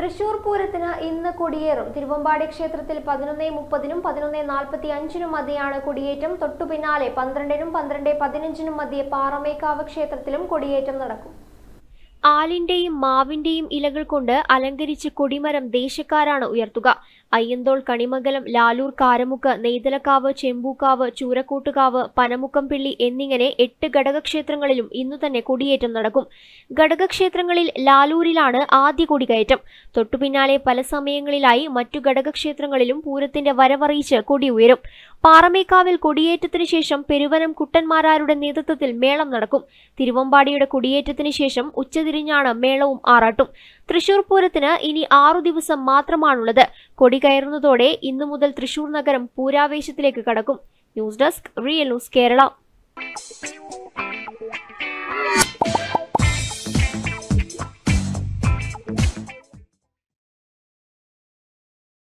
തൃശൂർ പൂരത്തിന് ഇന്ന് കൊടിയേറും തിരുവമ്പാടി ക്ഷേത്രത്തിൽ പതിനൊന്ന് മുപ്പതിനും പതിനൊന്ന് നാൽപ്പത്തി അഞ്ചിനും മധ്യയാണ് കൊടിയേറ്റം തൊട്ടു പിന്നാലെ പന്ത്രണ്ടിനും പന്ത്രണ്ട് പതിനഞ്ചിനും മധ്യേ പാറമേക്കാവ് ക്ഷേത്രത്തിലും കൊടിയേറ്റം നടക്കും ആലിന്റെയും മാവിന്റെയും ഇലകൾ കൊണ്ട് അലങ്കരിച്ച് കൊടിമരം ദേശക്കാരാണ് ഉയർത്തുക അയ്യന്തോൾ കണിമംഗലം ലാലൂർ കാരമുക്ക് നെയ്തലക്കാവ് ചെമ്പൂക്കാവ് ചൂരക്കോട്ടുകാവ് പനമുക്കംപിള്ളി എന്നിങ്ങനെ എട്ട് ഘടകക്ഷേത്രങ്ങളിലും ഇന്നു തന്നെ കൊടിയേറ്റം നടക്കും ഘടകക്ഷേത്രങ്ങളിൽ ലാലൂരിലാണ് ആദ്യ കൊടികയറ്റം തൊട്ടുപിന്നാലെ പല സമയങ്ങളിലായി മറ്റു ഘടകക്ഷേത്രങ്ങളിലും പൂരത്തിന്റെ വരവറിയിച്ച് കൊടി ഉയരും പാറമേക്കാവിൽ കൊടിയേറ്റത്തിന് ശേഷം പെരുവനം കുട്ടന്മാരാരുടെ നേതൃത്വത്തിൽ മേളം നടക്കും തിരുവമ്പാടിയുടെ കൊടിയേറ്റത്തിന് ശേഷം ഉച്ചതിരിഞ്ഞാണ് മേളവും ആറാട്ടും തൃശൂർ പൂരത്തിന് ഇനി ആറു ദിവസം മാത്രമാണുള്ളത് കൊടി കയറുന്നതോടെ ഇന്നു മുതൽ തൃശൂർ നഗരം പൂരാവേശത്തിലേക്ക് കടക്കും news desk real news Kerala